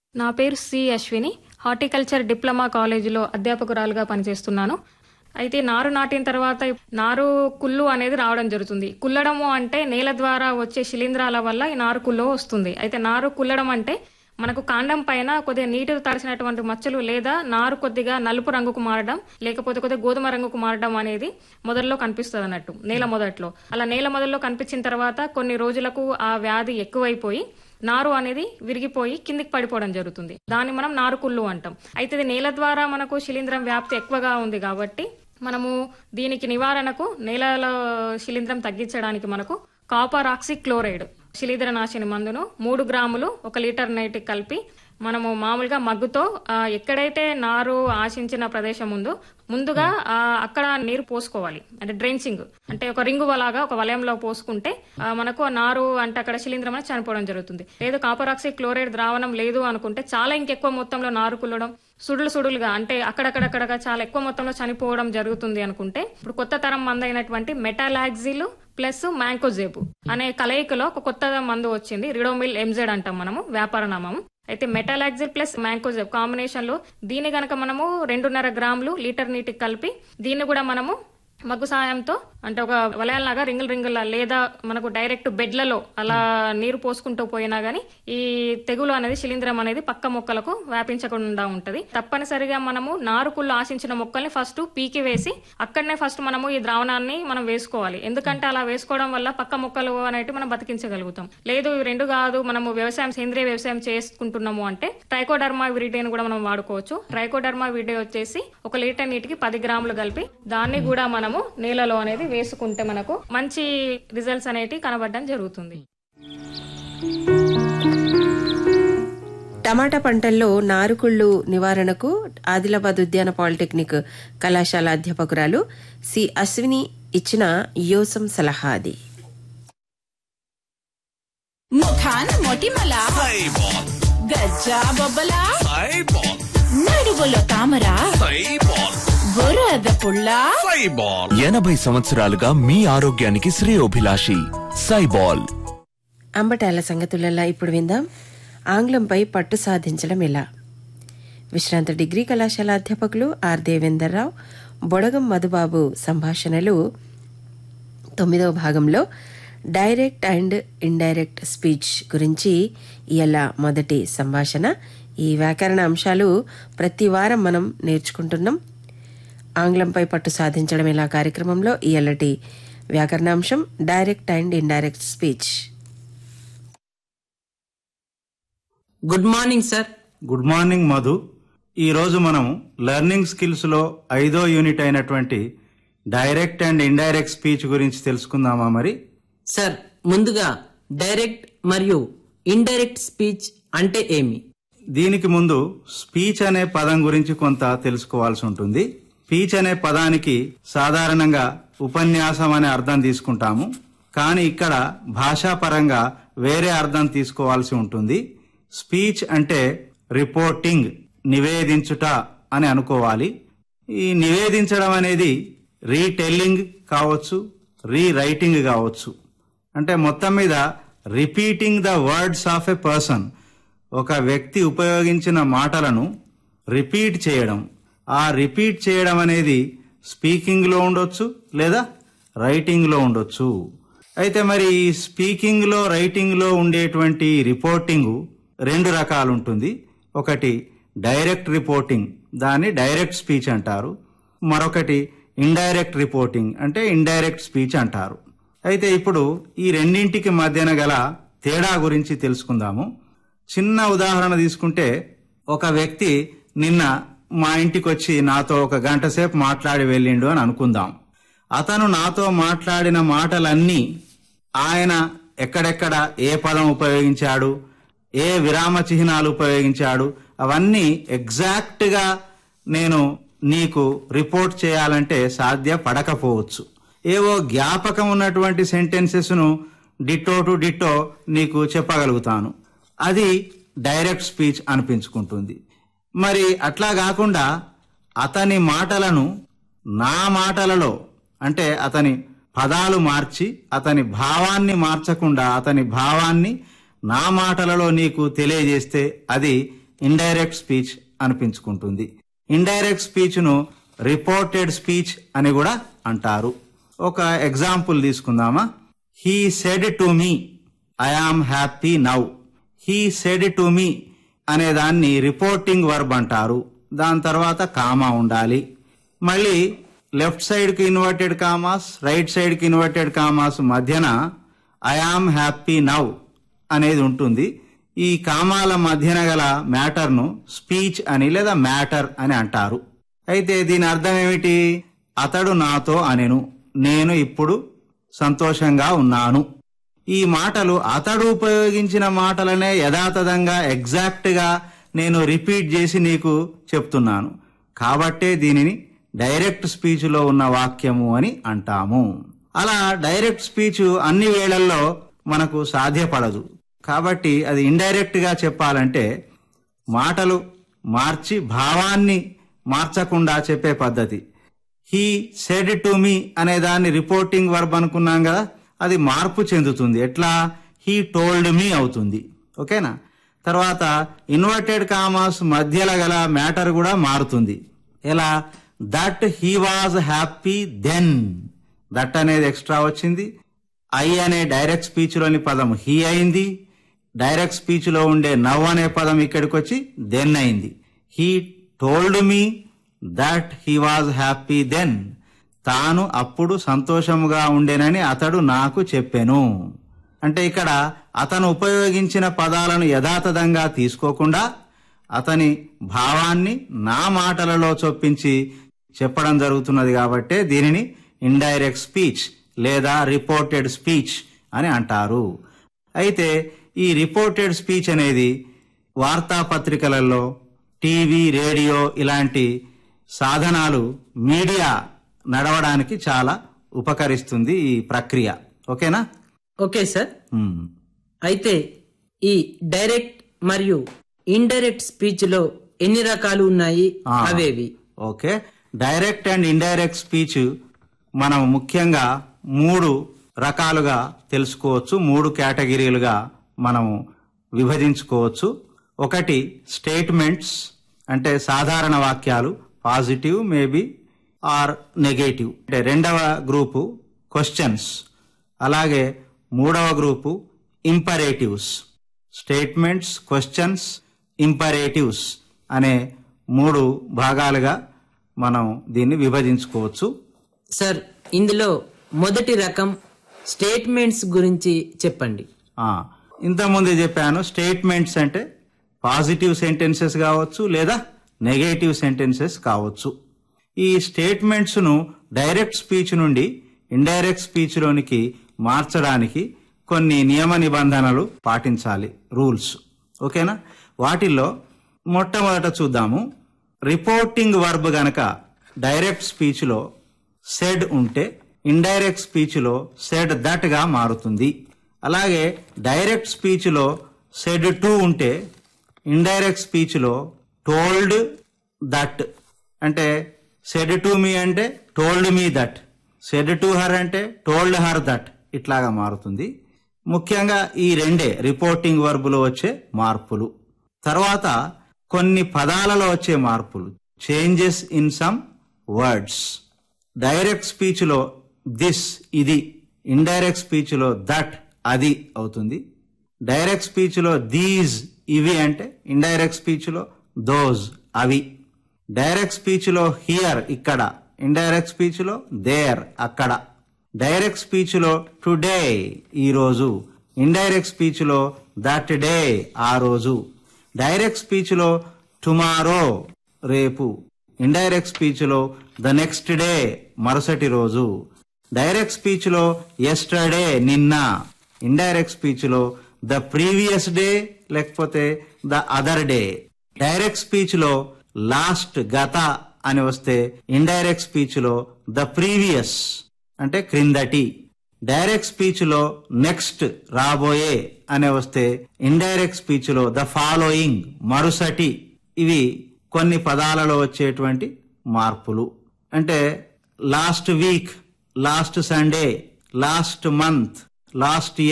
నా పేరు C Ashwini horticulture diploma కాలేజీలో అధ్యాపకురాలుగా పనిచేస్తున్నాను అయితే నారు నాటిన తర్వాత నారు కుళ్ళు అనేది రావడం జరుగుతుంది కుల్లడము అంటే నేల ద్వారా వచ్చే శిలీంధ్రాల వల్ల ఈ నారు కుళ్ళు వస్తుంది అయితే నారు కుల్లడం అంటే మనకు కాండం పైన కొద్దిగా నీటితో తడిసినటువంటి మచ్చలు లేదా నారు కొద్దిగా నలుపు రంగుకు మారడం లేకపోతే కొద్దిగా గోధుమ రంగుకు మారడం అనేది మొదల్లో కనిపిస్తుంది అన్నట్టు నేల మొదట్లో అలా నేల మొదల్లో కనిపించిన తర్వాత కొన్ని రోజులకు ఆ వ్యాధి ఎక్కువైపోయి నారు అనేది విరిగిపోయి కిందికి పడిపోవడం జరుగుతుంది దాన్ని మనం నారు కుళ్ళు అంటాం అయితే ఇది నేల ద్వారా మనకు శిలీంధ్రం వ్యాప్తి ఎక్కువగా ఉంది కాబట్టి మనము దీనికి నివారణకు నేలలో శిలీంధ్రం తగ్గించడానికి మనకు కాపర్ ఆక్సి క్లోరైడ్ శిలీంద్రనాశిని మందును మూడు గ్రాములు ఒక లీటర్ నీటికి కలిపి మనము మామూలుగా మగ్గుతో ఆ, ఎక్కడైతే నారు ఆశించిన ప్రదేశం ఉందో ముందుగా ఆ, అక్కడ నీరు పోసుకోవాలి అంటే డ్రెంచింగ్ అంటే ఒక రింగు లాగా ఒక వలయంలో పోసుకుంటే ఆ, మనకు ఆ నారు అంటే అక్కడ శిలీంధ్రం అనేది చనిపోవడం జరుగుతుంది లేదు కాపర్ ఆక్సీ క్లోరైడ్ ద్రావణం లేదు అనుకుంటే చాలా ఇంకెక్కువ మొత్తంలో నారు కుల్లడం సుడులు సుడులుగా అంటే అక్కడక్కడక్కడగా చాలా ఎక్కువ మొత్తంలో చనిపోవడం జరుగుతుంది అనుకుంటే ఇప్పుడు కొత్త తరం మందు అయినటువంటి మెటాలాక్సిల్ ప్లస్ మ్యాంకోజేబు అనే కలయికలో ఒక కొత్త మందు వచ్చింది రిడోమిల్ ఎంజెడ్ అంటాం మనము వ్యాపార నామం అయితే మెటాలాక్సిల్ ప్లస్ మ్యాంకోజెబ్ కాంబినేషన్ లో దీన్ని గనక మనము రెండున్నర గ్రాములు లీటర్ నీటికి కలిపి దీన్ని కూడా మనము మగ్గు సాయంతో అంటే ఒక వలయాల్లాగా రింగులు రింగుల లేదా మనకు డైరెక్ట్ బెడ్లలో అలా నీరు పోసుకుంటూ పోయినా గానీ ఈ తెగులు అనేది శిలీంధ్రం అనేది పక్క మొక్కలకు వ్యాపించకుండా ఉంటది తప్పనిసరిగా మనము నారుకుళ్ళు ఆశించిన మొక్కల్ని ఫస్ట్ పీకి వేసి అక్కడనే ఫస్ట్ మనము ఈ ద్రావణాన్ని మనం వేసుకోవాలి ఎందుకంటే అలా వేసుకోవడం వల్ల పక్క మొక్కలు అనేవి మనం బతికించగలుగుతాం లేదు ఇవి రెండు కాదు మనము వ్యవసాయం సేంద్రియ వ్యవసాయం చేసుకుంటున్నాము అంటే ట్రైకోడర్మా విరిడేని కూడా మనం వాడుకోవచ్చు ట్రైకోడర్మా విరిడే వచ్చేసి ఒక లీటర్ నీటికి పది గ్రాములు కలిపి దాన్ని కూడా మనము నేలలో అనేది వేసుకుంటే మనకు మంచి రిజల్ట్స్ అనేటివి కనబడడం జరుగుతుంది టమాటా పంటల్లో నారుకుళ్ళు నివారణకు ఆదిలాబాద్ ఉద్యాన పాలిటెక్నిక్ కళాశాల అధ్యాపకురాలు సి అశ్విని ఇచ్చిన యోసం సలహా అది ముఖాన మొటిమల సైబాల్ గజ్జా బొబ్బల సైబాల్ నడువులో తామర సైబాల్ బురద పుల్ల సైబాల్ ఎనభై సంవత్సరాలుగా మీ ఆరోగ్యానికి శ్రేయోభిలాషి సైబాల్ అంబటాల సంగతులలో ఇప్పుడు విందాం ఆంగ్లంపై పట్టు సాధించడం ఎలా విశ్రాంత డిగ్రీ కళాశాల అధ్యాపకులు ఆర్ దేవేందర్రావు బొడగం మధుబాబు సంభాషణలు తొమ్మిదవ భాగంలో డైరెక్ట్ అండ్ ఇండైరెక్ట్ స్పీచ్ గురించి ఇలా మొదటి సంభాషణ ఈ వ్యాకరణ అంశాలు ప్రతి వారం మనం నేర్చుకుంటున్నాం ఆంగ్లంపై పట్టు సాధించడం ఇలా కార్యక్రమంలో ఇయలటి వ్యాకరణాంశం direct and indirect speech good morning sir good morning Madhu ఈరోజు మనం లెర్నింగ్ స్కిల్స్లో ఐదో యూనిట్ అయినటువంటి డైరెక్ట్ అండ్ ఇండైరెక్ట్ స్పీచ్ గురించి తెలుసుకుందామా మరి సార్ ముందుగా డైరెక్ట్ మరియు ఇండైరెక్ట్ స్పీచ్ అంటే ఏమి దీనికి ముందు స్పీచ్ అనే పదం గురించి కొంత తెలుసుకోవాల్సి ఉంటుంది స్పీచ్ అనే పదానికి సాధారణంగా ఉపన్యాసం అనే అర్థం తీసుకుంటాము కానీ ఇక్కడ భాషాపరంగా వేరే అర్థం తీసుకోవాల్సి ఉంటుంది స్పీచ్ అంటే రిపోర్టింగ్ నివేదించుట అని అనుకోవాలి ఈ నివేదించడం అనేది రీటెల్లింగ్ కావచ్చు రీరైటింగ్ కావచ్చు అంటే మొత్తం మీద repeating the words of a person ఒక వ్యక్తి ఉపయోగించిన మాటలను రిపీట్ చేయడం ఆ రిపీట్ చేయడం అనేది స్పీకింగ్లో ఉండొచ్చు లేదా రైటింగ్లో ఉండొచ్చు అయితే మరి ఈ స్పీకింగ్లో రైటింగ్లో ఉండేటువంటి రిపోర్టింగ్ రెండు రకాలు ఉంటుంది ఒకటి డైరెక్ట్ రిపోర్టింగ్ దాన్ని డైరెక్ట్ స్పీచ్ అంటారు మరొకటి ఇండైరెక్ట్ రిపోర్టింగ్ అంటే ఇండైరెక్ట్ స్పీచ్ అంటారు అయితే ఇప్పుడు ఈ రెండింటికి మధ్యన గల తేడా గురించి తెలుసుకుందాము చిన్న ఉదాహరణ తీసుకుంటే ఒక వ్యక్తి నిన్న మా ఇంటికి వచ్చి నాతో ఒక గంట సేపు మాట్లాడి వెళ్ళిండు అని అనుకుందాం అతను నాతో మాట్లాడిన మాటలన్నీ ఆయన ఎక్కడెక్కడ ఏ పదం ఉపయోగించాడు ఏ విరామ చిహ్నాలు ఉపయోగించాడు అవన్నీ ఎగ్జాక్ట్ గా నేను నీకు రిపోర్ట్ చేయాలంటే సాధ్యపడకపోవచ్చు ఏవో జ్ఞాపకం ఉన్నటువంటి సెంటెన్సెస్ ను డిట్టో టు డిట్టో నీకు చెప్పగలుగుతాను అది డైరెక్ట్ స్పీచ్ అనిపించుకుంటుంది మరి అట్లా కాకుండా అతని మాటలను నా మాటలలో అంటే అతని పదాలు మార్చి అతని భావాన్ని మార్చకుండా అతని భావాన్ని నా మాటలలో నీకు తెలియజేస్తే అది ఇండైరెక్ట్ స్పీచ్ అనిపించుకుంటుంది ఇండైరెక్ట్ స్పీచ్ ను రిపోర్టెడ్ స్పీచ్ అని కూడా అంటారు ఒక ఎగ్జాంపుల్ తీసుకుందామా he said to me I am happy now he said to me అనే దాన్ని రిపోర్టింగ్ వర్బ్ అంటారు దాని తర్వాత కామా ఉండాలి మళ్ళీ లెఫ్ట్ సైడ్ కి ఇన్వర్టెడ్ కామాస్ రైట్ సైడ్ కి ఇన్వర్టెడ్ కామాస్ మధ్యన ఐ ఆమ్ హ్యాపీ నౌ అనేది ఉంటుంది ఈ కామాల మధ్యన గల మ్యాటర్ ను స్పీచ్ అని లేదా మ్యాటర్ అని అంటారు అయితే దీని అర్థం ఏమిటి అతడు నాతో అనెను నేను ఇప్పుడు సంతోషంగా ఉన్నాను ఈ మాటలు అతడు ఉపయోగించిన మాటలనే యథాతథంగా ఎగ్జాక్ట్ గా నేను రిపీట్ చేసి నీకు చెప్తున్నాను కాబట్టే దీనిని డైరెక్ట్ స్పీచ్ లో ఉన్న వాక్యము అని అంటాము అలా డైరెక్ట్ స్పీచ్ అన్ని వేళల్లో మనకు సాధ్యపడదు కాబట్టి అది ఇండైరెక్ట్ గా చెప్పాలంటే మాటలు మార్చి భావాన్ని మార్చకుండా చెప్పే పద్ధతి హీ సెడ్ టు మీ అనే దాన్ని రిపోర్టింగ్ వర్బ్ అనుకున్నాం కదా అది మార్పు చెందుతుంది ఎట్లా హీ టోల్డ్ మీ అవుతుంది ఓకేనా తర్వాత ఇన్వర్టెడ్ కామాస్ మధ్యలో గల మ్యాటర్ కూడా మారుతుంది ఎలా that he was happy then that అనేది ఎక్స్ట్రా వచ్చింది ఐ అనే డైరెక్ట్ స్పీచ్ లోని పదం హీ అయింది డైరెక్ట్ స్పీచ్ లో ఉండే నవ్ అనే పదం ఇక్కడికి వచ్చి దెన్ అయింది he told me that he was happy then తాను అప్పుడు సంతోషముగా ఉండేనని అతడు నాకు చెప్పెను అంటే ఇక్కడ అతను ఉపయోగించిన పదాలను యథాతథంగా తీసుకోకుండా అతని భావాన్ని నా మాటలలో చొప్పించి చెప్పడం జరుగుతున్నది కాబట్టే దీనిని ఇండైరెక్ట్ స్పీచ్ లేదా రిపోర్టెడ్ స్పీచ్ అని అంటారు అయితే ఈ రిపోర్టెడ్ స్పీచ్ అనేది వార్తాపత్రికలలో టీవీ రేడియో ఇలాంటి సాధనాలు మీడియా నడవడానికి చాలా ఉపకరిస్తుంది ఈ ప్రక్రియ ఓకేనా ఓకే సార్ మ్మ్. అయితే ఈ డైరెక్ట్ మరియు ఇండైరెక్ట్ స్పీచ్ లో ఎన్ని రకాలు ఉన్నాయి ఆ. అవేవి okay direct and indirect speech మనం ముఖ్యంగా మూడు రకాలుగా తెలుసుకోవచ్చు మూడు కేటగిరీలుగా మనం విభజించుకోవచ్చు ఒకటి స్టేట్మెంట్స్ అంటే సాధారణ వాక్యాలు పాజిటివ్ మేబీ ఆర్ నెగటివ్ అంటే రెండవ గ్రూపు క్వశ్చన్స్ అలాగే మూడవ group imperatives statements questions imperatives అనే మూడు భాగాలుగా మనం దీన్ని విభజించుకోవచ్చు సార్ ఇందులో మొదటి రకం స్టేట్మెంట్స్ గురించి చెప్పండి ఆ, ఇంతకుముందు చెప్పాను స్టేట్మెంట్స్ అంటే పాజిటివ్ సెంటెన్సెస్ కావచ్చు లేదా నెగటివ్ సెంటెన్సెస్ కావచ్చు ఈ స్టేట్మెంట్స్ ను డైరెక్ట్ స్పీచ్ నుండి ఇండైరెక్ట్ స్పీచ్ లోనికి మార్చడానికి కొన్ని నియమ నిబంధనలు పాటించాలి రూల్స్ ఓకేనా వాటిల్లో మొట్టమొదట చూద్దాము రిపోర్టింగ్ వర్బ్ గనక డైరెక్ట్ స్పీచ్ లో సెడ్ ఉంటే ఇండైరెక్ట్ స్పీచ్ లో సెడ్ దట్ గా మారుతుంది అలాగే డైరెక్ట్ స్పీచ్ లో సెడ్ టు ఉంటే ఇండైరెక్ట్ స్పీచ్ లో టోల్డ్ దట్ అంటే సెడ్ టు మీ అంటే told me that said to her అంటే టోల్డ్ హర్ దట్ ఇట్లాగా మారుతుంది ముఖ్యంగా ఈ రెండే రిపోర్టింగ్ వర్బులో వచ్చే మార్పులు తర్వాత కొన్ని పదాలలో వచ్చే మార్పులు changes in some words direct speech లో దిస్ ఇది ఇండైరెక్ట్ స్పీచ్ లో దట్ అది అవుతుంది డైరెక్ట్ స్పీచ్ లో దీస్ ఇవి అంటే ఇండైరెక్ట్ స్పీచ్ లో దోస్ అవి డైరెక్ట్ స్పీచ్ లో హియర్ ఇక్కడ ఇండైరెక్ట్ స్పీచ్ లో దేర్ అక్కడ డైరెక్ట్ స్పీచ్ లో టుడే ఈ రోజు ఇండైరెక్ట్ స్పీచ్ లో దట్ డే ఆ రోజు డైరెక్ట్ స్పీచ్ లో టుమారో రేపు ఇండైరెక్ట్ స్పీచ్ లో ద నెక్స్ట్ డే మరుసటి రోజు డైరెక్ట్ స్పీచ్ లో ఎస్టర్డే నిన్న ఇండైరెక్ట్ స్పీచ్ లో ద ప్రీవియస్ డే లేకపోతే the other day direct speech లో లాస్ట్ గత అని వస్తే ఇండైరెక్ట్ స్పీచ్ లో ద ప్రీవియస్ అంటే క్రిందటి డైరెక్ట్ స్పీచ్ లో నెక్స్ట్ రాబోయే అని వస్తే ఇండైరెక్ట్ స్పీచ్ లో ద ఫాలోయింగ్ మరుసటి ఇవి కొన్ని పదాలలో వచ్చేటువంటి మార్పులు అంటే last week last Sunday last month last year